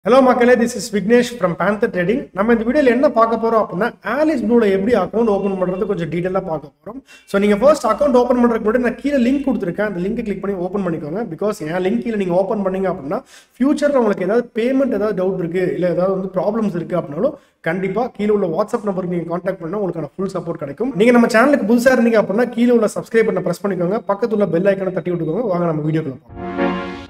hello மக்களே this is Vignesh from panther trading நம்ம இந்த வீடியோவில் என்ன பார்க்க போகிறோம் அப்படின்னா ஆலிஸ் ப்ளூல எப்படி அக்கௌண்ட் ஓப்பன் பண்ணுறது கொஞ்சம் டீட்டெயிலாக பார்க்க போகிறோம் ஸோ நீங்கள் ஃபர்ஸ்ட் அக்கௌண்ட் ஓப்பன் பண்ணுறதுக்கு முன்னாடி நான் கீழே லிங்க் கொடுத்துருக்கேன் அந்த லிங்க் கிளிக் பண்ணி ஓப்பன் பண்ணிக்கோங்க பிகாஸ் என் லிங்க் கீழே நீங்கள் ஓப்பன் பண்ணீங்க அப்படின்னா ஃபியூச்சரில் உங்களுக்கு ஏதாவது பேமெண்ட் ஏதாவது டவுட் இருக்குது இல்லை ஏதாவது வந்து ப்ராப்ளம்ஸ் இருக்குது அப்படின்னாலும் கண்டிப்பாக கீழே உள்ள வாட்ஸ்அப் நம்பருக்கு நீங்கள் காண்டாக்ட் பண்ணால் உங்களுக்கான ஃபுல் சப்போர்ட் கிடைக்கும் நீங்கள் நம்ம சேனலுக்கு புதுசாக இருந்தீங்க அப்படின்னா கீழே உள்ள சப்ஸ்கிரைப் பண்ண ப்ரெஸ் பண்ணிக்கோங்க பக்கத்துல உள்ள பெல் ஐக்கனை தட்டி விட்டுக்கோங்க வாங்க நம்ம வீடியோக்குள்ள போகலாம்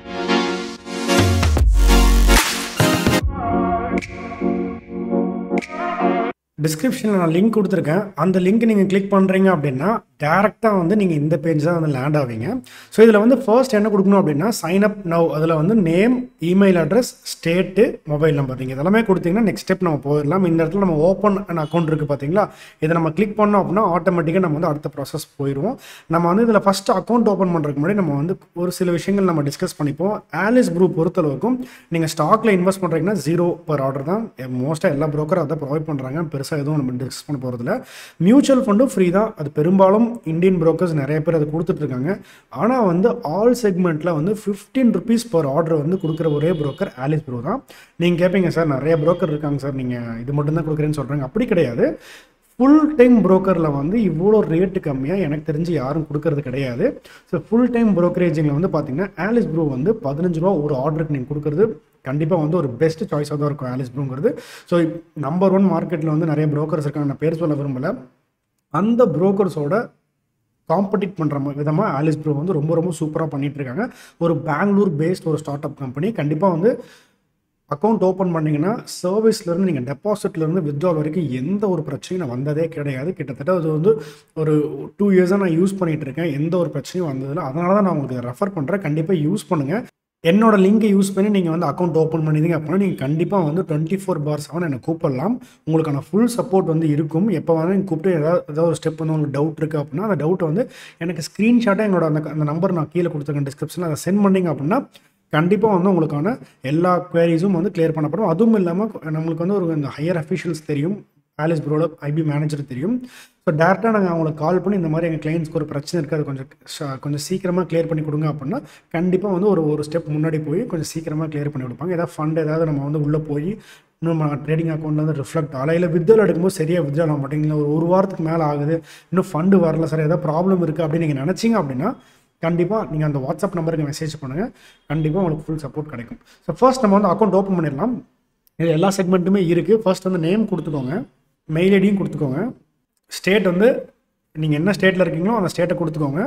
டிஸ்கிரிப்ஷனில் நான் லிங்க் கொடுத்துருக்கேன் அந்த லிங்க் நீங்கள் கிளிக் பண்ணுறீங்க அப்படின்னா டேரெக்டாக வந்து நீங்கள் இந்த பேஜ் தான் வந்து லேண்ட் ஆவீங்க ஸோ இதில் வந்து ஃபர்ஸ்ட் என்ன கொடுக்கணும் அப்படின்னா சைன் அப் நவ் அதில் வந்து name email address state mobile number நீங்கள் இதெல்லாமே கொடுத்தீங்கன்னா நெக்ஸ்ட் ஸ்டெப் நம்ம போயிடலாம் இந்த இடத்துல நம்ம ஓப்பன் அண்ட் அக்கௌண்ட் இருக்குது பார்த்தீங்களா இதை நம்ம கிளிக் பண்ணோம் அப்படின்னா ஆட்டோமேட்டிக்காக நம்ம வந்து அடுத்த ப்ராசஸ் போயிடுவோம் நம்ம வந்து இதில் ஃபஸ்ட்டு அக்கௌண்ட் ஓப்பன் பண்ணுறதுக்கு முன்னாடி நம்ம வந்து ஒரு சில விஷயங்கள் நம்ம டிஸ்கஸ் பண்ணிப்போம் ஆலிஸ் குரூப் பொறுத்தளவுக்கும் நீங்கள் ஸ்டாக்ல இன்வெஸ்ட் பண்ணுறீங்கன்னா ஜீரோ பர் ஆர்டர் தான் மோஸ்ட்டாக எல்லா ப்ரோக்கர் அதை ப்ரொவைட் பண்ணுறாங்க பெருசாக எதுவும் நம்ம டிஸ்கஸ் பண்ண போகிறதில்ல மியூச்சுவல் ஃபண்டும் ஃப்ரீ தான் அது பெரும்பாலும் இந்தியன் புரோக்கர்ஸ் நிறைய பேர் அது கொடுத்துட்ருக்காங்க ஆனால் வந்து ஆல் செக்மெண்ட்டில் வந்து ஃபிஃப்டீன் ருபீஸ் பர் ஆர்டர் வந்து கொடுக்குற ஒரே புரோக்கர் ஆலிஸ் ப்ரோ தான் நீங்கள் கேட்பீங்க சார் நிறைய புரோக்கர் இருக்காங்க சார் நீங்கள் இது மட்டும் தான் கொடுக்குறேன்னு சொல்கிறாங்க அப்படி கிடையாது ஃபுல் டைம் புரோக்கரில் வந்து இவ்வளோ ரேட்டு கம்மியாக எனக்கு தெரிஞ்சு யாரும் கொடுக்கறது கிடையாது ஸோ ஃபுல் டைம் புரோக்கரேஜிங்கில் வந்து பார்த்தீங்கன்னா ஆலிஸ் ப்ரூ வந்து பதினஞ்சு ரூபா ஒரு ஆர்டருக்கு நீங்கள் கொடுக்குறது கண்டிப்பாக வந்து ஒரு பெஸ்ட் சாய்ஸாக தான் இருக்கும் ஆலிஸ் ப்ரூங்கிறது ஸோ நம்பர் ஒன் மார்க்கெட்டில் வந்து நிறைய புரோக்கர்ஸ் இருக்காங்க நான் பேர் சொல்ல விரும்பலை அந்த புரோக்கர்ஸோட காம்படிட் பண்ணுற விதமாக ஆலிஸ் ப்ரோ வந்து ரொம்ப ரொம்ப சூப்பராக பண்ணிட்டு இருக்காங்க ஒரு பெங்களூர் பேஸ்ட் ஒரு ஸ்டார்ட் அப் கம்பெனி கண்டிப்பாக வந்து அக்கௌண்ட் ஓப்பன் பண்ணிங்கன்னா சர்வீஸ்லேருந்து நீங்கள் டெபாசிட்லேருந்து வித்ட்ரால் வரைக்கும் எந்த ஒரு பிரச்சனையும் நான் வந்ததே கிடையாது கிட்டத்தட்ட அது வந்து ஒரு டூ இயர்ஸாக நான் யூஸ் பண்ணிகிட்டு இருக்கேன் எந்த ஒரு பிரச்சனையும் வந்ததில்லை அதனால தான் நான் உங்களுக்கு ரெஃபர் பண்ணுறேன் கண்டிப்பாக யூஸ் பண்ணுங்கள் என்னோட லிங்கை யூஸ் பண்ணி நீங்கள் வந்து அக்கௌண்ட் ஓப்பன் பண்ணிட்டீங்க அப்படின்னா நீங்கள் கண்டிப்பாக வந்து டுவெண்ட்டி ஃபோர் பார் செவன் என்னை கூப்பிடலாம் உங்களுக்கான ஃபுல் சப்போர்ட் வந்து இருக்கும் எப்போ வந்து நீங்கள் கூப்பிட்டு ஏதாவது ஏதாவது ஒரு ஸ்டெப் வந்து உங்களுக்கு டவுட் இருக்குது அப்படின்னா அந்த டவுட் வந்து எனக்கு ஸ்க்ரீன்ஷாட்டாக எங்களோட அந்த அந்த நம்பர் நான் கீழே கொடுத்துருக்கேன் டிஸ்கிரிப்ஷனில் அதை சென்ட் பண்ணிங்க அப்படின்னா கண்டிப்பாக வந்து உங்களுக்கான எல்லா குவேரிஸும் வந்து கிளியர் பண்ணப்படும் அதுவும் இல்லாமல் நம்மளுக்கு வந்து ஒரு இந்த ஹையர் அஃபிஷியல்ஸ் தெரியும் ஆலிஸ் ப்ரோல ஐபி மேனேஜர் தெரியும் ஸோ டேரெக்டாக நாங்கள் அவங்களுக்கு கால் பண்ணி இந்த மாதிரி எங்கள் கிளைண்ட்ஸ்க்கு ஒரு பிரச்சனை இருக்குது அது கொஞ்சம் ஷ- கொஞ்சம் சீக்கிரமாக கிளியர் பண்ணி கொடுங்க அப்படின்னா கண்டிப்பாக வந்து ஒரு ஒரு ஸ்டெப் முன்னாடி போய் கொஞ்சம் சீக்கிரமாக கிளியர் பண்ணி கொடுப்பாங்க ஏதாவது ஃபண்ட் ஏதாவது நம்ம வந்து உள்ளே போய் இன்னும் ட்ரேடிங் அக்கௌண்ட்டில் வந்து ரிஃப்ளெக்ட் ஆகலை இல்லை வித்ட்ரால் எடுக்கும்போது சரியாக வித்ட்ரால் ஆக மாட்டேங்குது ஒரு ஒரு வாரத்துக்கு மேலே ஆகுது இன்னும் ஃபண்டு வரல சார் ஏதாவது ப்ராப்ளம் இருக்குது அப்படின்னு நீங்கள் நினச்சிங்க அப்படின்னா கண்டிப்பாக நீங்கள் அந்த வாட்ஸ்அப் நம்பருக்கு மெசேஜ் பண்ணுங்கள் கண்டிப்பாக உங்களுக்கு ஃபுல் சப்போர்ட் கிடைக்கும் ஸோ ஃபர்ஸ்ட் நம்ம வந்து அக்கௌண்ட் ஓப்பன் பண்ணிடலாம் இது எல்லா செக்மெண்ட்டுமே இருக்குது ஃபர்ஸ்ட் வந்து நேம் கொடுத்துக்கோங்க மெயில் ஐடியும் கொடுத்துக்கோங்க ஸ்டேட் வந்து நீங்கள் என்ன ஸ்டேட்டில் இருக்கீங்களோ அந்த ஸ்டேட்டை கொடுத்துக்கோங்க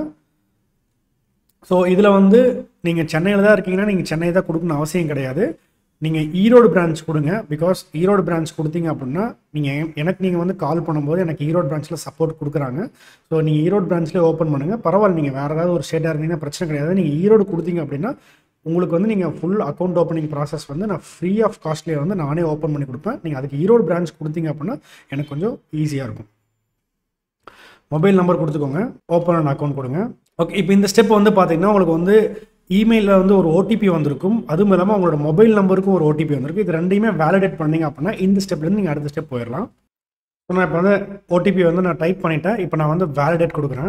ஸோ இதில் வந்து நீங்கள் சென்னையில் தான் இருக்கீங்கன்னா நீங்கள் சென்னை தான் கொடுக்கணும்னு அவசியம் கிடையாது நீங்கள் ஈரோடு பிரான்ச் கொடுங்க பிகாஸ் ஈரோடு பிரான்ச் கொடுத்தீங்க அப்படின்னா நீங்கள் எனக்கு நீங்கள் வந்து கால் பண்ணும்போது எனக்கு ஈரோடு பிரான்ச்சில் சப்போர்ட் கொடுக்குறாங்க ஸோ நீங்கள் ஈரோடு பிரான்ச்லேயே ஓப்பன் பண்ணுங்கள் பரவாயில்ல நீங்கள் வேறு ஏதாவது ஒரு ஸ்டேட்டாக இருந்தீங்கன்னா பிரச்சனை கிடையாது நீங்கள் ஈரோடு கொடுத்தீங்க அப்படின்னா உங்களுக்கு வந்து நீங்கள் ஃபுல் அக்கௌண்ட் ஓப்பனிங் ப்ராசஸ் வந்து நான் ஃப்ரீ ஆஃப் காஸ்ட்லேயே வந்து நானே ஓப்பன் பண்ணி கொடுப்பேன் நீங்கள் அதுக்கு ஈரோடு பிரான்ச் கொடுத்தீங்க அப்படின்னா எனக்கு கொஞ்சம் ஈஸியாக இருக்கும் மொபைல் நம்பர் கொடுத்துக்கோங்க ஓப்பன் அண்ட் அக்கௌண்ட் கொடுங்க ஓகே இப்போ இந்த ஸ்டெப் வந்து பார்த்தீங்கன்னா உங்களுக்கு வந்து இமெயிலில் வந்து ஒரு ஓடிபி வந்திருக்கும் அதுவும் இல்லாமல் உங்களோட மொபைல் நம்பருக்கும் ஒரு ஓடிபி வந்திருக்கும் இது ரெண்டையுமே வேலிடேட் பண்ணீங்க அப்படின்னா இந்த ஸ்டெப்லேருந்து நீங்கள் அடுத்த ஸ்டெப் போயிடலாம் ஸோ நான் இப்போ வந்து ஓடிபி வந்து நான் டைப் பண்ணிட்டேன் இப்போ நான் வந்து வேலிடேட் கொடுக்குறேன்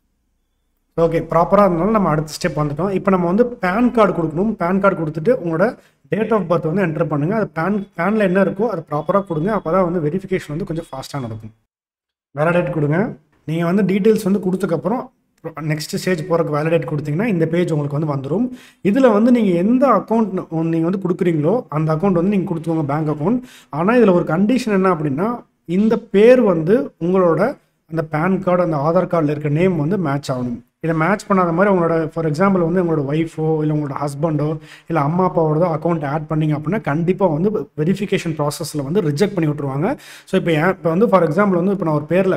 ஓகே ப்ராப்பராக இருந்தாலும் நம்ம அடுத்த ஸ்டெப் வந்துட்டோம் இப்போ நம்ம வந்து பேன் கார்டு கொடுக்கணும் பேன் கார்டு கொடுத்துட்டு உங்களோட டேட் ஆஃப் பர்த் வந்து என்டர் பண்ணுங்கள் அது பேன் பேனில் என்ன இருக்கோ அதை ப்ராப்பராக கொடுங்க அப்போ தான் வந்து வெரிஃபிகேஷன் வந்து கொஞ்சம் ஃபாஸ்ட்டாக நடக்கும் வேலிடேட் கொடுங்க நீங்கள் வந்து டீட்டெயில்ஸ் வந்து கொடுத்ததுக்கப்புறம் நெக்ஸ்ட் ஸ்டேஜ் போகிறக்கு வேலிடேட் கொடுத்தீங்கன்னா இந்த பேஜ் உங்களுக்கு வந்து வந்துடும் இதில் வந்து நீங்கள் எந்த அக்கௌண்ட் நீங்கள் வந்து கொடுக்குறீங்களோ அந்த அக்கௌண்ட் வந்து நீங்கள் கொடுத்துக்கோங்க பேங்க் அக்கௌண்ட் ஆனால் இதில் ஒரு கண்டிஷன் என்ன அப்படின்னா இந்த பேர் வந்து உங்களோட அந்த பேன் கார்டு அந்த ஆதார் கார்டில் இருக்க நேம் வந்து மேட்ச் ஆகணும் இதை மேட்ச் பண்ணாத மாதிரி உங்களோட ஃபார் எக்ஸாம்பிள் வந்து உங்களோட ஒய்ஃபோ இல்லை உங்களோட ஹஸ்பண்டோ இல்லை அம்மா அப்பாவோட அக்கௌண்ட் ஆட் பண்ணீங்க அப்படின்னா கண்டிப்பாக வந்து வெரிஃபிகேஷன் ப்ராசஸில் வந்து ரிஜெக்ட் பண்ணி விட்ருவாங்க ஸோ இப்போ ஏன் இப்போ வந்து ஃபார் எக்ஸாம்பிள் வந்து இப்போ நான் ஒரு பேரில்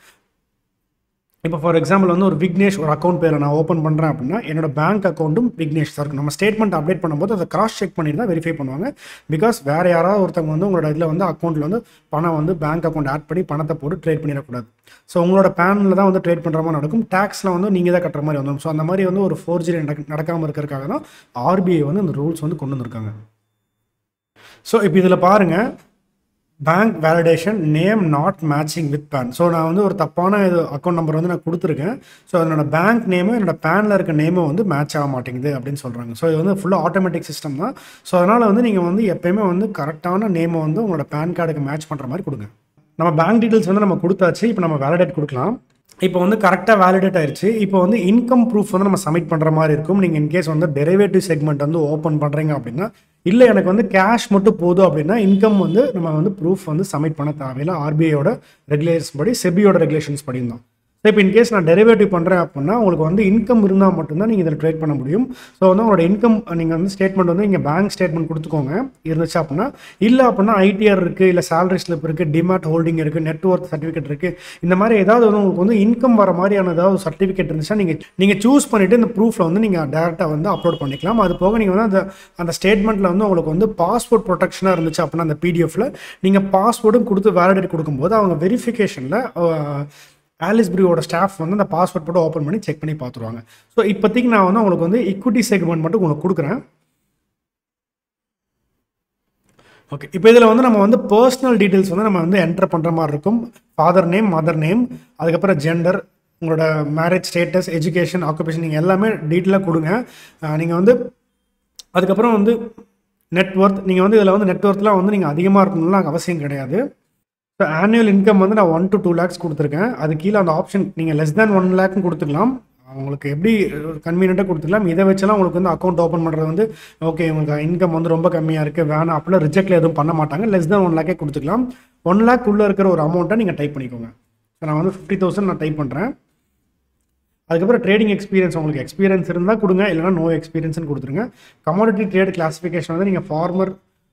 இப்போ ஃபார் எக்ஸாம்பிள் வந்து ஒரு விக்னேஷ் ஒரு அக்கௌண்ட் பேரை நான் ஓப்பன் பண்ணுறேன் அப்படின்னா என்னோட பேங்க் அக்கௌண்ட்டும் விக்னேஷ் தான் இருக்கும் நம்ம ஸ்டேட்மெண்ட் அப்டேட் பண்ணும்போது அதை கிராஸ் செக் பண்ணிட்டு தான் வெரிஃபை பண்ணுவாங்க பிகாஸ் வேறு யாராவது ஒருத்தவங்க வந்து உங்களோட இதில் வந்து அக்கௌண்ட்டில் வந்து பணம் வந்து பேங்க் அக்கௌண்ட் ஆட் பண்ணி பணத்தை போட்டு ட்ரேட் பண்ணிடக்கூடாது ஸோ உங்களோட பேனில் தான் வந்து ட்ரேட் பண்ணுற மாதிரி நடக்கும் டேக்ஸில் வந்து நீங்கள் தான் கட்டுற மாதிரி வந்துடும் ஸோ அந்த மாதிரி வந்து ஒரு ஃபோர்ஜரி நடக்க நடக்காமல் இருக்கிறதுக்காக தான் ஆர்பிஐ வந்து இந்த ரூல்ஸ் வந்து கொண்டு வந்திருக்காங்க ஸோ இப்போ இதில் பாருங்கள் bank validation name not matching with PAN so நான் வந்து ஒரு தப்பான இது அக்கௌண்ட் நம்பர் வந்து நான் கொடுத்துருக்கேன் ஸோ என்னோட பேங்க் நேமும் என்னோட பேனில் இருக்க நேமும் வந்து மேட்ச் ஆக மாட்டேங்குது அப்படின்னு சொல்கிறாங்க ஸோ இது வந்து ஃபுல்லாக ஆட்டோமேட்டிக் சிஸ்டம் தான் ஸோ அதனால் வந்து நீங்கள் வந்து எப்பயுமே வந்து கரெக்டான நேமை வந்து உங்களோட பேன் கார்டுக்கு மேட்ச் பண்ணுற மாதிரி கொடுங்க நம்ம பேங்க் டீட்டெயில்ஸ் வந்து நம்ம கொடுத்தாச்சு இப்போ நம்ம வேலிடேட் கொடுக்கலாம் இப்போ வந்து கரெக்டாக வேலிடேட் ஆயிருச்சு இப்போ வந்து இன்கம் ப்ரூஃப் வந்து நம்ம சப்மிட் பண்ணுற மாதிரி இருக்கும் நீங்கள் இன்கேஸ் வந்து டெரிவேட்டிவ் செக்மெண்ட் வந்து ஓப்பன் பண்ணுறீங்க அப்படின்னா இல்லை எனக்கு வந்து கேஷ் மட்டும் போதும் அப்படின்னா இன்கம் வந்து நம்ம வந்து ப்ரூஃப் வந்து சப்மிட் பண்ண தேவையில்லை ஆர்பிஐயோட ரெகுலேஷன்ஸ் படி செபியோட ரெகுலேஷன்ஸ் படி தான் ஸோ இப்போ இன்கேஸ் நான் டெரிவேட்டிவ் பண்ணுறேன் அப்படின்னா உங்களுக்கு வந்து இன்கம் இருந்தால் மட்டும்தான் நீங்கள் இதில் ட்ரேட் பண்ண முடியும் ஸோ வந்து உங்களோட இன்கம் நீங்கள் வந்து ஸ்டேட்மெண்ட் வந்து இங்கே பேங்க் ஸ்டேட்மெண்ட் கொடுத்துக்கோங்க இருந்துச்சு அப்படின்னா இல்லை அப்படின்னா ஐடிஆர் இருக்குது இல்லை சேலரி ஸ்லிப் இருக்குது டிமாட் ஹோல்டிங் இருக்குது நெட்ஒர்க் சர்டிஃபிகேட் இருக்குது இந்த மாதிரி ஏதாவது வந்து உங்களுக்கு வந்து இன்கம் வர மாதிரியான ஏதாவது சர்டிஃபிகேட் இருந்துச்சுன்னா நீங்கள் நீங்கள் சூஸ் பண்ணிவிட்டு இந்த ப்ரூஃபில் வந்து நீங்கள் டேரெக்டாக வந்து அப்லோட் பண்ணிக்கலாம் அது போக நீங்கள் வந்து அந்த அந்த ஸ்டேட்மெண்ட்டில் வந்து உங்களுக்கு வந்து பாஸ்போர்ட் ப்ரொடெக்ஷனாக இருந்துச்சு அப்படின்னா அந்த பிடிஎஃப்ல நீங்கள் பாஸ்போர்ட்டும் கொடுத்து வேலிடேட் கொடுக்கும்போது அவங்க வெரிஃபிகேஷனில் ஆலிஸ் பிரியோட ஸ்டாஃப் வந்து அந்த பாஸ்வேர்ட் போட்டு ஓப்பன் பண்ணி செக் பண்ணி பார்த்துருவாங்க ஸோ இப்போதைக்கு நான் வந்து உங்களுக்கு வந்து இக்விட்டி செக்மெண்ட் மட்டும் உங்களுக்கு கொடுக்குறேன் ஓகே இப்போ இதில் வந்து நம்ம வந்து பர்சனல் டீட்டெயில்ஸ் வந்து நம்ம வந்து என்டர் பண்ணுற மாதிரி இருக்கும் ஃபாதர் நேம் மதர் நேம் அதுக்கப்புறம் ஜெண்டர் உங்களோட மேரேஜ் ஸ்டேட்டஸ் எஜுகேஷன் ஆக்குபேஷன் நீங்கள் எல்லாமே டீட்டெயிலாக கொடுங்க நீங்கள் வந்து அதுக்கப்புறம் வந்து நெட்ஒர்த் நீங்கள் வந்து இதில் வந்து நெட்ஒர்த்லாம் வந்து நீங்கள் அதிகமாக இருக்கணும்லாம் அவசியம் கிடையாது ஸோ ஆனுவல் இன்கம் வந்து நான் ஒன் டு டூ லேக்ஸ் கொடுத்துருக்கேன் அது கீழே அந்த ஆப்ஷன் நீங்கள் லெஸ் தேன் ஒன் லேக்னு கொடுத்துக்கலாம் உங்களுக்கு எப்படி கன்வீனியண்ட்டாக கொடுத்துக்கலாம் இதை வச்செல்லாம் உங்களுக்கு வந்து அக்கௌண்ட் ஓப்பன் பண்ணுறது வந்து ஓகே உங்களுக்கு இன்கம் வந்து ரொம்ப கம்மியாக இருக்குது வேணாம் அப்படிலாம் ரிஜெக்டில் எதுவும் பண்ண மாட்டாங்க லெஸ் தேன் ஒன் லேக்கே கொடுத்துக்கலாம் ஒன் லேக் உள்ளே இருக்கிற ஒரு அமௌண்ட்டை நீங்கள் டைப் பண்ணிக்கோங்க ஸோ நான் வந்து ஃபிஃப்டி தௌசண்ட் நான் டைப் பண்ணுறேன் அதுக்கப்புறம் ட்ரேடிங் எக்ஸ்பீரியன்ஸ் உங்களுக்கு எக்ஸ்பீரியன்ஸ் இருந்தால் கொடுங்க இல்லைனா நோ எக்ஸ்பீரியன்ஸ்னு கொடுத்துருங்க கமாடிட்டி ட்ரேட் கிளாஸிஃபிகேஷன் வந்து நீங்கள் ஃபார்மர்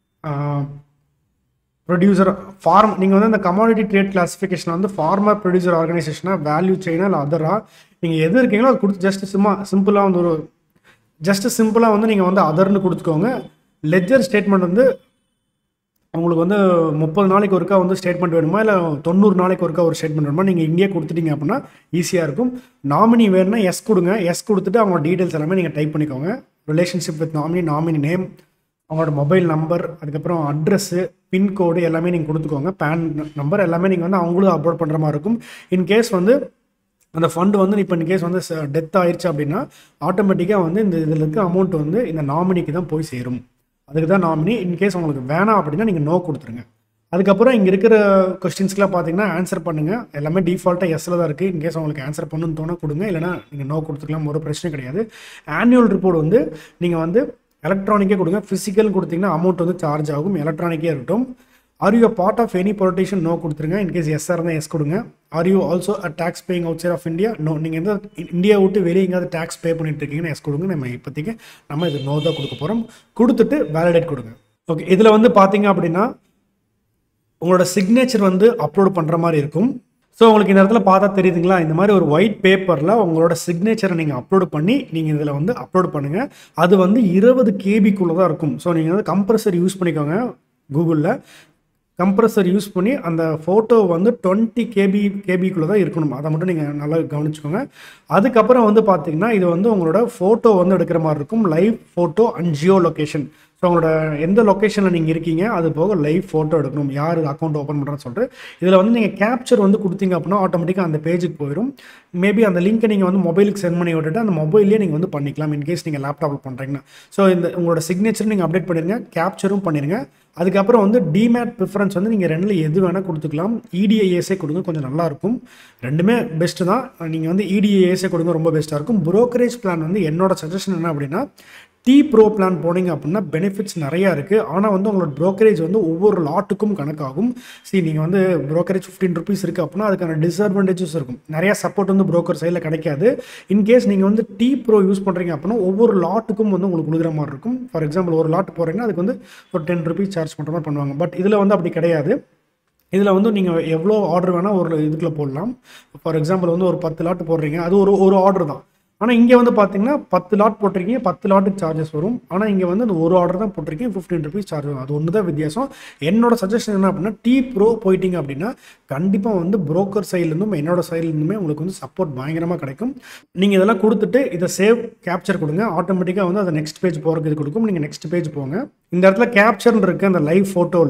ப்ரொடியூசர் ஃபார்ம் நீங்கள் வந்து அந்த கமாடிட்டி ட்ரேட் கிளாஸிஃபிகேஷன் வந்து ஃபார்மர் ப்ரொடியூசர் ஆர்கனைசேஷனாக வேல்யூ செயினா இல்லை அதரா நீங்கள் எது இருக்கீங்களோ அது கொடுத்து ஜஸ்ட் சும்மா சிம்பிளாக வந்து ஒரு ஜஸ்ட் சிம்பிளாக வந்து நீங்கள் வந்து அதர்னு கொடுத்துக்கோங்க லெஜர் ஸ்டேட்மெண்ட் வந்து உங்களுக்கு வந்து முப்பது நாளைக்கு ஒருக்கா வந்து ஸ்டேட்மெண்ட் வேணுமா இல்லை தொண்ணூறு நாளைக்கு ஒருக்கா ஒரு ஸ்டேட்மெண்ட் வேணுமா நீங்கள் இங்கேயே கொடுத்துட்டீங்க அப்படின்னா ஈஸியாக இருக்கும் நாமினி வேணும்னா எஸ் கொடுங்க எஸ் கொடுத்துட்டு அவங்க டீட்டெயில்ஸ் எல்லாமே நீங்கள் டைப் பண்ணிக்கோங்க relationship with nominee nominee name அவங்களோட மொபைல் நம்பர் அதுக்கப்புறம் அட்ரஸ்ஸு பின்கோடு எல்லாமே நீங்கள் கொடுத்துக்கோங்க பேன் நம்பர் எல்லாமே நீங்கள் வந்து அவங்களும் அப்லோட் பண்ணுற மாதிரி இருக்கும் இன்கேஸ் வந்து அந்த ஃபண்டு வந்து இப்போ இன்கேஸ் வந்து டெத் ஆயிடுச்சு அப்படின்னா ஆட்டோமேட்டிக்காக வந்து இந்த இதில் இருக்க அமௌண்ட் வந்து இந்த நாமினிக்கு தான் போய் சேரும் அதுக்கு தான் நாமினி இன்கேஸ் உங்களுக்கு வேணாம் அப்படின்னா நீங்கள் நோ கொடுத்துருங்க அதுக்கப்புறம் இங்கே இருக்கிற கொஸ்டின்ஸ்க்குலாம் பார்த்தீங்கன்னா ஆன்சர் பண்ணுங்கள் எல்லாமே டிஃபால்ட்டாக எஸ்ல தான் இருக்குது இன்கேஸ் உங்களுக்கு ஆன்சர் பண்ணணும்னு தோண கொடுங்க இல்லைனா நீங்கள் நோ கொடுத்துக்கலாம் ஒரு பிரச்சனை கிடையாது ஆனுவல் ரிப்போர்ட் வந்து நீங்கள் வந்து எலக்ட்ரானிக்கே கொடுங்க ஃபிசிக்கல் கொடுத்தீங்கன்னா அமௌண்ட் வந்து சார்ஜ் ஆகும் எலக்ட்ரானிக்கே இருக்கட்டும் are you part of any politician no கொடுத்துருங்க இன்கேஸ் எஸ் இருந்தால் எஸ் கொடுங்க are you also a tax paying outside of India no நீங்கள் எந்த இந்தியா விட்டு வெளியே எங்கேயாவது டேக்ஸ் பே பண்ணிட்டு இருக்கீங்கன்னு எஸ் கொடுங்க நம்ம இப்போதைக்கு நம்ம இது நோ தான் கொடுக்க போகிறோம் கொடுத்துட்டு வேலிடேட் கொடுங்க ஓகே இதில் வந்து பார்த்தீங்க அப்படின்னா உங்களோட சிக்னேச்சர் வந்து அப்லோட் பண்ணுற மாதிரி இருக்கும் ஸோ உங்களுக்கு இந்த இடத்துல பார்த்தா தெரியுதுங்களா இந்த மாதிரி ஒரு ஒயிட் பேப்பரில் உங்களோட சிக்னேச்சரை நீங்கள் அப்லோட் பண்ணி நீங்கள் இதில் வந்து அப்லோட் பண்ணுங்கள் அது வந்து இருபது கேபிக்குள்ளே தான் இருக்கும் ஸோ நீங்கள் வந்து கம்ப்ரஸர் யூஸ் பண்ணிக்கோங்க கூகுளில் கம்ப்ரஸர் யூஸ் பண்ணி அந்த ஃபோட்டோ வந்து டுவெண்ட்டி கேபி கேபிக்குள்ளே தான் இருக்கணும் அதை மட்டும் நீங்கள் நல்லா கவனிச்சுக்கோங்க அதுக்கப்புறம் வந்து பார்த்தீங்கன்னா இது வந்து உங்களோட ஃபோட்டோ வந்து எடுக்கிற மாதிரி இருக்கும் live photo and geo location so உங்களோட எந்த லொக்கேஷனில் நீங்கள் இருக்கீங்க அது போக லைவ் ஃபோட்டோ எடுக்கணும் யார் அக்கௌண்ட் ஓப்பன் பண்ணுறேன்னு சொல்லிட்டு இதில் வந்து நீங்கள் கேப்சர் வந்து கொடுத்தீங்க அப்படின்னா ஆட்டோமேட்டிக்காக அந்த பேஜுக்கு போயிடும் மேபி அந்த லிங்க்கை நீங்கள் வந்து மொபைலுக்கு சென்ட் பண்ணி விட்டுட்டு அந்த மொபைல்லேயே நீங்கள் வந்து பண்ணிக்கலாம் இன்கேஸ் நீங்கள் லேப்டாப்பில் பண்ணுறீங்கன்னா ஸோ இந்த உங்களோட சிக்னேச்சர் நீங்கள் அப்டேட் பண்ணிடுங்க கேப்சரும் பண்ணிடுங்க அதுக்கப்புறம் வந்து டிமேட் ப்ரிஃபரன்ஸ் வந்து நீங்கள் ரெண்டில் எது வேணால் கொடுத்துக்கலாம் இடிஐஏஸே கொடுங்க கொஞ்சம் நல்லாயிருக்கும் ரெண்டுமே பெஸ்ட்டு தான் நீங்கள் வந்து இடிஐஏஸே கொடுங்க ரொம்ப பெஸ்ட்டாக இருக்கும் ப்ரோக்கரேஜ் பிளான் வந்து என்னோட சஜஷன் என்ன அப்படின்னா டி ப்ரோ பிளான் போனீங்க அப்படின்னா பெனிஃபிட்ஸ் நிறையா இருக்குது ஆனால் வந்து உங்களோட ப்ரோக்கரேஜ் வந்து ஒவ்வொரு லாட்டுக்கும் கணக்காகும் சரி நீங்கள் வந்து ப்ரோக்கரேஜ் ஃபிஃப்டீன் ருபீஸ் இருக்குது அப்படின்னா அதுக்கான டிஸ்அட்வான்டேஜஸ் இருக்கும் நிறையா சப்போர்ட் வந்து ப்ரோக்கர் சைடில் கிடைக்காது இன்கேஸ் நீங்கள் வந்து டி ப்ரோ யூஸ் பண்ணுறீங்க அப்படின்னா ஒவ்வொரு லாட்டுக்கும் வந்து உங்களுக்கு கொடுக்குற மாதிரி இருக்கும் ஃபார் எக்ஸாம்பிள் ஒரு லாட் போகிறீங்கன்னா அதுக்கு வந்து ஒரு டென் ருபீஸ் சார்ஜ் பண்ணுற மாதிரி பண்ணுவாங்க பட் இதில் வந்து அப்படி கிடையாது இதில் வந்து நீங்கள் எவ்வளோ ஆர்டர் வேணால் ஒரு இதுக்குள்ள போடலாம் ஃபார் எக்ஸாம்பிள் வந்து ஒரு பத்து லாட் போடுறீங்க அது ஒரு ஒரு ஆர்டர் தான் ஆனால் இங்கே வந்து பார்த்தீங்கன்னா பத்து லாட் போட்டிருக்கீங்க பத்து லாட்டுக்கு சார்ஜஸ் வரும் ஆனால் இங்கே வந்து அந்த ஒரு ஆர்டர் தான் போட்டிருக்கீங்க ஃபிஃப்டீன் ருபீஸ் சார்ஜ் வரும் அது ஒன்று தான் வித்தியாசம் என்னோட சஜஷன் என்ன அப்படின்னா டி ப்ரோ போயிட்டீங்க அப்படின்னா கண்டிப்பாக வந்து புரோக்கர் சைட்லேருந்தும் என்னோட சைட்லேருந்துமே உங்களுக்கு வந்து சப்போர்ட் பயங்கரமாக கிடைக்கும் நீங்கள் இதெல்லாம் கொடுத்துட்டு இதை சேவ் கேப்சர் கொடுங்க ஆட்டோமேட்டிக்காக வந்து அதை நெக்ஸ்ட் பேஜ் போகிறதுக்கு இது கொடுக்கும் நீங்கள் நெக்ஸ்ட் பேஜ் போங்க இந்த இடத்துல கேப்சர்னு இருக்க அந்த லைவ் ஃபோட்டோவில்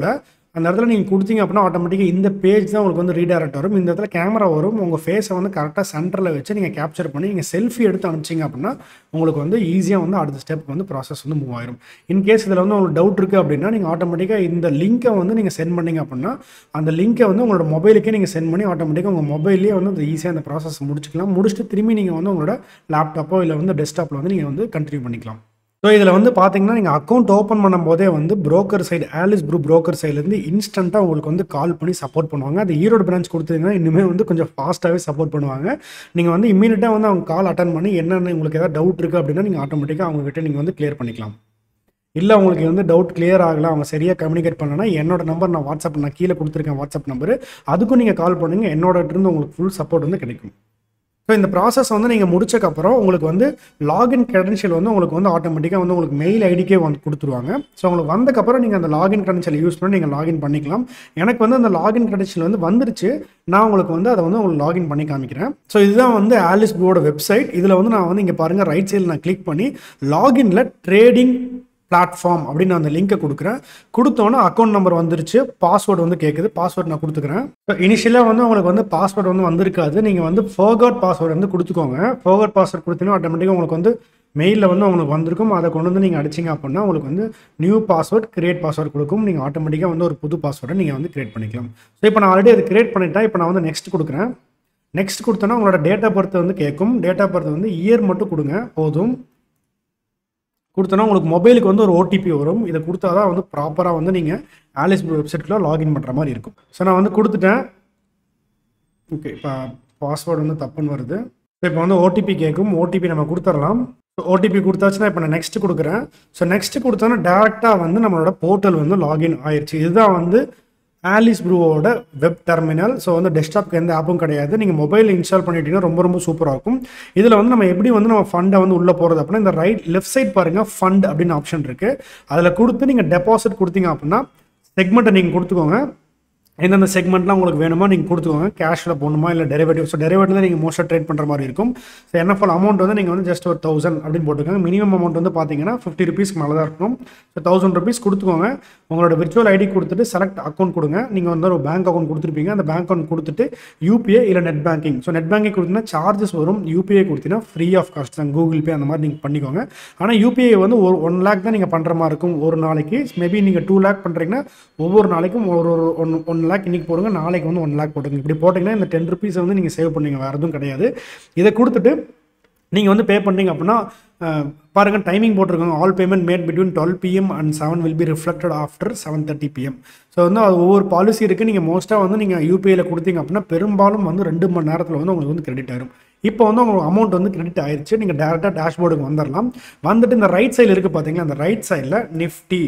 அந்த இடத்துல நீங்கள் கொடுத்தீங்க அப்படின்னா ஆட்டோமேட்டிக்காக இந்த பேஜ் தான் உங்களுக்கு வந்து ரீடைரக்ட் வரும் இந்த இடத்துல கேமரா வரும் உங்கள் ஃபேஸை வந்து கரெக்டாக சென்டரில் வச்சு நீங்கள் கேப்சர் பண்ணி நீங்கள் செல்ஃபி எடுத்து அனுப்பிச்சிங்க அப்படின்னா உங்களுக்கு வந்து ஈஸியாக வந்து அடுத்த ஸ்டெப் வந்து ப்ராசஸ் வந்து மூவ் ஆயிரும் இன்கேஸ் இதில் வந்து உங்களுக்கு டவுட் இருக்குது அப்படின்னா நீங்கள் ஆட்டோமேட்டிக்காக இந்த லிங்க்கை வந்து நீங்கள் சென்ட் பண்ணீங்க அப்படின்னா அந்த லிங்க்கை வந்து உங்களோட மொபைலுக்கே நீங்கள் சென்ட் பண்ணி ஆட்டோமேட்டிக்காக உங்கள் மொபைல்லேயே வந்து அந்த ஈஸியாக அந்த ப்ராசஸ் முடிச்சுக்கலாம் முடிச்சுட்டு திரும்பி நீங்கள் வந்து உங்களோட லேப்டாப்போ இல்லை வந்து டெஸ்க்டாப்பில் வந்து நீங்கள் வந்து கண்டினியூ பண்ணிக்கலாம் ஸோ இதில் வந்து பார்த்தீங்கன்னா நீங்கள் அக்கௌண்ட் ஓப்பன் பண்ணும்போதே வந்து broker side Alice group broker சைட்லேருந்து இன்ஸ்டண்ட்டாக உங்களுக்கு வந்து கால் பண்ணி சப்போர்ட் பண்ணுவாங்க அது ஈரோடு பிரான்ச் கொடுத்தீங்கன்னா இன்னுமே வந்து கொஞ்சம் ஃபாஸ்ட்டாகவே சப்போர்ட் பண்ணுவாங்க நீங்கள் வந்து இம்மீடியட்டாக வந்து அவங்க கால் அட்டன் பண்ணி என்னென்ன உங்களுக்கு ஏதாவது டவுட் இருக்குது அப்படின்னா நீங்கள் ஆட்டோமேட்டிக்காக அவங்ககிட்ட நீங்கள் வந்து கிளியர் பண்ணிக்கலாம் இல்லை உங்களுக்கு வந்து டவுட் கிளியர் ஆகல அவங்க சரியாக கம்யூனிகேட் பண்ணலன்னா என்னோட நம்பர் நான் வாட்ஸ்அப் நான் கீழே கொடுத்துருக்கேன் வாட்ஸ்அப் நம்பர் அதுக்கும் நீங்கள் கால் பண்ணுங்க என்னோட இருந்து உங்களுக்கு ஃபுல் சப்போர்ட் வந்து கிடைக்கும் ஸோ இந்த ப்ராசஸ் வந்து நீங்கள் முடிச்சக்கப்புறம் உங்களுக்கு வந்து லாகின் கிரெடென்ஷியல் வந்து உங்களுக்கு வந்து ஆட்டோமேட்டிக்காக வந்து உங்களுக்கு மெயில் ஐடிக்கே வந்து கொடுத்துருவாங்க ஸோ உங்களுக்கு வந்தக்கப்புறம் நீங்கள் அந்த லாகின் கிரெடென்ஷியல் யூஸ் பண்ணி நீங்கள் லாகின் பண்ணிக்கலாம் எனக்கு வந்து அந்த லாகின் கிரெடென்ஷியல் வந்து வந்துருச்சு நான் உங்களுக்கு வந்து அதை வந்து உங்களுக்கு லாகின் பண்ணி காமிக்கிறேன் ஸோ இதுதான் வந்து ஆலிஸ் ப்ளூவோட வெப்சைட் இதில் வந்து நான் வந்து இங்கே பாருங்கள் ரைட் சைடில் நான் கிளிக் பண்ணி லாகின்ல ட்ரேடிங் பிளாட்ஃபார்ம் அப்படின்னு நான் அந்த லிங்கை கொடுக்குறேன் கொடுத்தோன்னே அக்கௌண்ட் நம்பர் வந்துருச்சு பாஸ்வேர்டு வந்து கேட்குது பாஸ்வேர்டு நான் கொடுத்துக்கிறேன் ஸோ இனிஷியலாக வந்து உங்களுக்கு வந்து பாஸ்வேர்டு வந்து வந்திருக்காது நீங்கள் வந்து ஃபோகவுட் பாஸ்வேர்டு வந்து கொடுத்துக்கோங்க ஃபோகவுட் பாஸ்வேர்டு கொடுத்தீங்கன்னா ஆட்டோமேட்டிக்காக உங்களுக்கு வந்து மெயிலில் வந்து உங்களுக்கு வந்திருக்கும் அதை கொண்டு வந்து நீங்கள் அடிச்சிங்க அப்படின்னா உங்களுக்கு வந்து நியூ பாஸ்வேர்ட் கிரியேட் பாஸ்வேர்டு கொடுக்கும் நீங்கள் ஆட்டோமேட்டிக்காக வந்து ஒரு புது பாஸ்வேர்டை நீங்கள் வந்து கிரியேட் பண்ணிக்கலாம் ஸோ இப்போ நான் ஆல்ரெடி அதை கிரியேட் பண்ணிட்டேன் இப்போ நான் வந்து நெக்ஸ்ட் கொடுக்குறேன் நெக்ஸ்ட் கொடுத்தோன்னா உங்களோட டேட் ஆஃப் பர்த் வந்து கேட்கும் டேட் ஆஃப் பர்த் வந்து இயர் மட்டும் கொடுங்க போதும் கொடுத்தோன்னா உங்களுக்கு மொபைலுக்கு வந்து ஒரு ஓடிபி வரும் இதை கொடுத்தா தான் வந்து ப்ராப்பராக வந்து நீங்கள் ஆலிஸ் வெப்சைட்குள்ளே லாகின் பண்ணுற மாதிரி இருக்கும் ஸோ நான் வந்து கொடுத்துட்டேன் ஓகே இப்போ பாஸ்வேர்டு வந்து தப்புன்னு வருது ஸோ இப்போ வந்து ஓடிபி கேட்கும் ஓடிபி நம்ம கொடுத்துடலாம் ஓடிபி கொடுத்தாச்சுன்னா இப்போ நான் நெக்ஸ்ட் கொடுக்குறேன் ஸோ நெக்ஸ்ட் கொடுத்தோன்னா டேரெக்டாக வந்து நம்மளோட போர்ட்டல் வந்து லாகின் ஆயிடுச்சு இதுதான் வந்து ஆலிஸ் ப்ரூவோட வெப் டெர்மினல் ஸோ வந்து டெஸ்க்டாப்க்கு எந்த ஆப்பும் கிடையாது நீங்கள் மொபைல் இன்ஸ்டால் பண்ணிட்டீங்கன்னா ரொம்ப ரொம்ப சூப்பராக இருக்கும் இதில் வந்து நம்ம எப்படி வந்து நம்ம ஃபண்டை வந்து உள்ளே போகிறது அப்படின்னா இந்த ரைட் லெஃப்ட் சைட் பாருங்கள் ஃபண்ட் அப்படின்னு ஆப்ஷன் இருக்குது அதில் கொடுத்து நீங்கள் டெபாசிட் கொடுத்தீங்க அப்படின்னா செக்மெண்ட்டை நீங்கள் கொடுத்துக்கோங்க எந்தெந்த செக்மெண்ட்லாம் உங்களுக்கு வேணுமோ நீங்கள் கொடுத்துக்கோங்க கேஷில் போகணுமா இல்லை டெரிவேட்டிவ் ஸோ டெரிவேட்டிவ் நீங்கள் மோஸ்ட்டாக ட்ரேட் பண்ணுற மாதிரி இருக்கும் ஸோ என்எஃப்எல் அமௌண்ட் வந்து நீங்கள் வந்து ஜஸ்ட் ஒரு தௌசண்ட் அப்படின்னு போட்டுக்கோங்க மினிமம் அமௌண்ட் வந்து பார்த்தீங்கன்னா ஃபிஃப்டி ருபீஸ்க்கு மேலே தான் இருக்கும் ஸோ தௌசண்ட் ருபீஸ் கொடுத்துக்கோங்க உங்களோட விர்ச்சுவல் ஐடி கொடுத்துட்டு செலக்ட் அக்கௌண்ட் கொடுங்க நீங்கள் வந்து ஒரு பேங்க் அக்கௌண்ட் கொடுத்துருப்பீங்க அந்த பேங்க் அக்கௌண்ட் கொடுத்துட்டு யூபிஐ இல்லை net banking so net banking கொடுத்தீங்கன்னா சார்ஜஸ் வரும் யூபிஐ கொடுத்தீங்கன்னா ஃப்ரீ ஆஃப் காஸ்ட் தான் கூகுள் பே அந்த மாதிரி நீங்கள் பண்ணிக்கோங்க ஆனால் யூபிஐ வந்து ஒரு ஒன் லேக் தான் நீங்கள் பண்ணுற மாதிரி இருக்கும் ஒரு நாளைக்கு மேபி நீங்கள் டூ லேக் பண்ணுறீங்கன்னா ஒவ்வொரு நாளைக்கும் ஒரு ஒரு ஒன் ஒன் லேக் இன்னைக்கு போடுங்க நாளைக்கு வந்து ஒன் லேக் போட்டுங்க இப்படி போட்டிங்கன்னா இந்த டென் ருபீஸை வந்து நீங்கள் சேவ் பண்ணுவீங்க வேறு எதுவும் கிடையாது இதை கொடுத்துட்டு நீங்கள் வந்து பே பண்ணீங்க அப்படின்னா அஹ், பாருங்க டைமிங் போட்டிருக்காங்க all payment made between twelve PM and seven will be reflected after seven thirty PM so வந்து அது ஒவ்வொரு பாலிசி இருக்குது நீங்கள் மோஸ்ட்டாக வந்து நீங்கள் யூபிஐயில் கொடுத்தீங்க அப்படின்னா பெரும்பாலும் வந்து ரெண்டு மணி நேரத்தில் வந்து உங்களுக்கு வந்து கிரெடிட் ஆயிரும் இப்போ வந்து உங்களுக்கு அமௌண்ட் வந்து கிரெடிட் ஆயிருச்சு நீங்கள் டேரெக்டாக டேஷ்போர்டுக்கு வந்துடலாம் வந்துட்டு இந்த ரைட் சைடில் இருக்குது பார்த்தீங்களா அந்த ரைட் சைடில் நிஃப்டி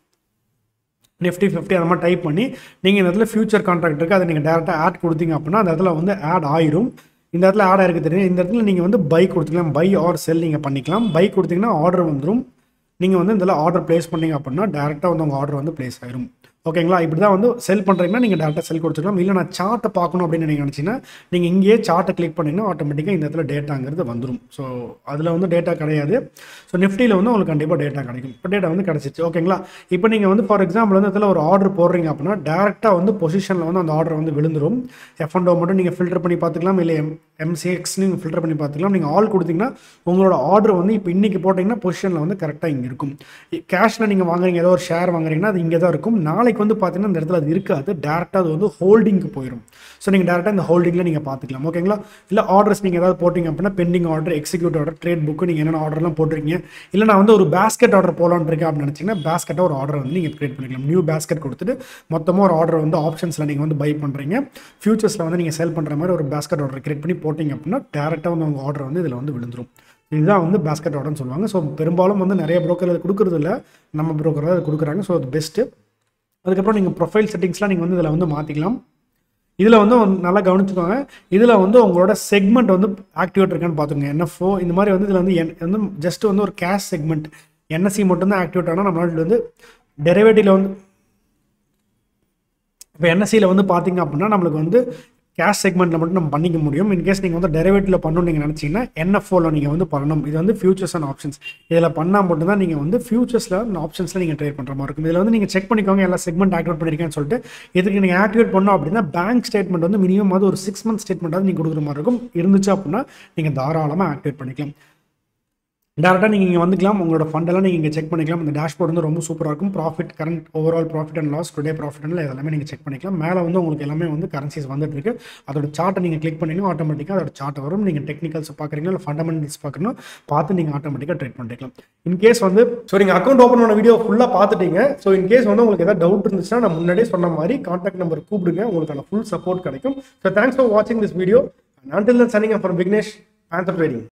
நிஃப்டி ஃபிஃப்டி அந்த மாதிரி டைப் பண்ணி நீங்கள் இந்த இடத்துல ஃபியூச்சர் கான்ட்ராக்ட் இருக்குது அதை நீங்கள் டேரெக்டாக ஆட் கொடுத்தீங்க அப்படின்னா அந்த இடத்துல வந்து ஆட் ஆயிரும் இந்த இடத்துல ஆட் ஆயிருக்கு தெரியும் இந்த இடத்துல நீங்கள் வந்து பை கொடுத்துக்கலாம் பை ஆர் செல் நீங்கள் பண்ணிக்கலாம் பை கொடுத்தீங்கன்னா ஆர்டர் வந்துடும் நீங்கள் வந்து இதில் ஆர்டர் ப்ளேஸ் பண்ணீங்க அப்படின்னா டேரெக்டாக வந்து உங்கள் ஆர்டர் வந்து ப்ளேஸ் ஆயிரும் ஓகேங்களா இப்படி தான் வந்து செல் பண்ணுறீங்கன்னா நீங்கள் டேரெக்டாக செல் கொடுத்துக்கலாம் இல்லை நான் சார்ட்டை பார்க்கணும் அப்படின்னு நீங்கள் நினச்சிங்கன்னா நீங்கள் இங்கேயே சார்ட்டை கிளிக் பண்ணிங்கன்னா ஆட்டோமேட்டிக்காக இந்த இடத்துல டேட்டாங்கிறது வந்துடும் ஸோ அதில் வந்து டேட்டா கிடையாது ஸோ நிஃப்டியில் வந்து உங்களுக்கு கண்டிப்பாக டேட்டா கிடைக்கும் இப்போ டேட்டா வந்து கிடச்சிச்சு ஓகேங்களா இப்போ நீங்கள் வந்து ஃபார் எக்ஸாம்பிள் வந்து இதில் ஒரு ஆர்டர் போடுறீங்க அப்படின்னா டேரெக்டாக வந்து பொசிஷனில் வந்து அந்த ஆர்டர் வந்து விழுந்துரும் எஃப் அண்ட் மட்டும் நீங்கள் ஃபில்டர் பண்ணி பார்த்துக்கலாம் இல்லை எம் எம்சிஎக்ஸ் நீங்கள் ஃபில்டர் பண்ணி பார்த்துக்கலாம் நீங்கள் ஆல் கொடுத்தீங்கன்னா உங்களோட ஆர்டர் வந்து இப்போ இன்றைக்கி போட்டிங்கன்னா பொசிஷனில் வந்து கரெக்டாக இங்கே இருக்கும் கேஷில் நீங்கள் வாங்குறீங்க ஏதோ ஒரு ஷேர் வாங்குறீங்கன்னா அது இங்கே தான் இருக்கும் நாளைக்கு வந்து பார்த்தீங்கன்னா இந்த இடத்துல அது இருக்காது டேரெக்டாக அது வந்து ஹோல்டிங்க்கு போயிடும் ஸோ நீங்கள் டேரெக்டாக இந்த ஹோல்டிங்கில் நீங்கள் பார்த்துக்கலாம் ஓகேங்களா இல்லை ஆர்டர்ஸ் நீங்கள் ஏதாவது போட்டிங்க அப்படின்னா pending order execute order trade book நீங்கள் என்னென்ன ஆர்டர்லாம் போட்டிருக்கீங்க இல்லை நான் வந்து ஒரு பேஸ்கெட் ஆர்டர் போகலான்னு இருக்கேன் அப்படின்னு நினச்சிங்கன்னா பேஸ்கெட்டாக ஒரு ஆர்டர் வந்து நீங்கள் கிரியேட் பண்ணிக்கலாம் நியூ பேஸ்கெட் கொடுத்துட்டு மொத்தமாக ஒரு ஆர்டர் வந்து ஆப்ஷன்ஸில் நீங்கள் வந்து பை பண்ணுறீங்க ஃபியூச்சர்ஸில் வந்து நீங்கள் செல் பண்ணுற மாதிரி ஒரு பேஸ்கெட் ஆர்டர் கிரியேட் பண்ணி போட்டிங்க அப்படின்னா டேரெக்டாக வந்து உங்கள் ஆர்டர் வந்து இதில் வந்து விழுந்துரும் இதுதான் வந்து பேஸ்கெட் ஆர்டர்னு சொல்லுவாங்க ஸோ பெரும்பாலும் வந்து நிறைய broker அது கொடுக்குறது இல்லை நம்ம broker தான் அது கொடுக்குறாங்க ஸோ அது பெஸ்ட்டு அதுக்கப்புறம் நீங்கள் ப்ரொஃபைல் செட்டிங்ஸ்லாம் நீங்கள் வந்து இதில் வந்து மாற்றிக்கலாம் இதில் வந்து வந்து நல்லா கவனிச்சுக்கோங்க இதில் வந்து உங்களோட செக்மெண்ட் வந்து ஆக்டிவேட் இருக்கான்னு பார்த்துங்க என்எஃப்ஓ இந்த மாதிரி வந்து இதில் வந்து என் வந்து ஜஸ்ட் வந்து ஒரு கேஷ் செக்மெண்ட் என்எஸ்சி மட்டும்தான் ஆக்டிவேட் ஆனால் நம்மளால வந்து டெரிவேட்டிவ்ல வந்து இப்போ என்எஸ்சியில் வந்து பார்த்தீங்க அப்படின்னா நம்மளுக்கு வந்து கேஷ் செக்மெண்ட்டில் மட்டும் நம்ம பண்ணிக்க முடியும் இன்கேஸ் நீங்கள் வந்து டெரிவேட்டில் பண்ணணும்னு நீங்கள் நினச்சிங்கன்னா என்எஃப்ஓவில் நீங்கள் வந்து பண்ணணும் இது வந்து ஃபியூச்சர்ஸ் அண்ட் ஆப்ஷன்ஸ் இதில் பண்ணால் மட்டும் தான் நீங்கள் வந்து ஃபியூச்சர்ஸில் அந்த ஆப்ஷன்ஸில் நீங்கள் ட்ரேட் பண்ணுற மாதிரி இருக்கும் இதில் வந்து நீங்கள் செக் பண்ணிக்கோங்க எல்லா செக்மெண்ட் ஆக்டிவேட் பண்ணியிருக்கேன்னு சொல்லிட்டு இதுக்கு நீங்கள் ஆக்டிவேட் பண்ணோம் அப்படின்னா பேங்க் ஸ்டேட்மெண்ட் வந்து மினிமம் வந்து ஒரு சிக்ஸ் மந்த் ஸ்டேட்மெண்ட்டாவது நீங்கள் கொடுக்குற மாதிரி இருக்கும் இருந்துச்சு அப்படின்னா நீங்கள் தாராளமாக ஆக்டிவேட் பண்ணிக்கலாம் டேரெக்டாக நீங்கள் இங்கே வந்துக்கலாம் உங்களோட ஃபண்டெல்லாம் நீங்கள் இங்கே செக் பண்ணிக்கலாம் இந்த டேஷ்போர்ட் வந்து ரொம்ப சூப்பராக இருக்கும் profit current overall profit and loss today profit and எல்லாமே நீங்கள் செக் பண்ணிக்கலாம் மேலே வந்து உங்களுக்கு எல்லாமே வந்து கரன்சிஸ் வந்துட்டு இருக்கு அதோட சார்ட்டை நீங்கள் கிளிக் பண்ணிங்கன்னா ஆட்டோமேட்டிக்காக அதோட சார்ட் வரும் நீங்கள் டெக்னிக்கல்ஸ் பார்க்குறீங்களா இல்லை ஃபண்டமெண்டல்ஸ் பார்க்கணும் பார்த்து நீங்கள் ஆட்டோமேட்டிக்காக ட்ரேட் பண்ணிக்கலாம் இன்கேஸ் வந்து ஸோ நீங்கள் அக்கௌண்ட் ஓப்பன் பண்ண வீடியோ ஃபுல்லாக பார்த்துட்டீங்க ஸோ இன்கேஸ் வந்து உங்களுக்கு ஏதாவது டவுட் இருந்துச்சுன்னா நான் முன்னாடியே சொன்ன மாதிரி கான்டாக்ட் நம்பர் கூப்பிடுங்க உங்களுக்கான ஃபுல் சப்போர்ட் கிடைக்கும் ஸோ தேங்க்ஸ் ஃபார் வாட்சிங் this video and until signing for Vignesh answer trading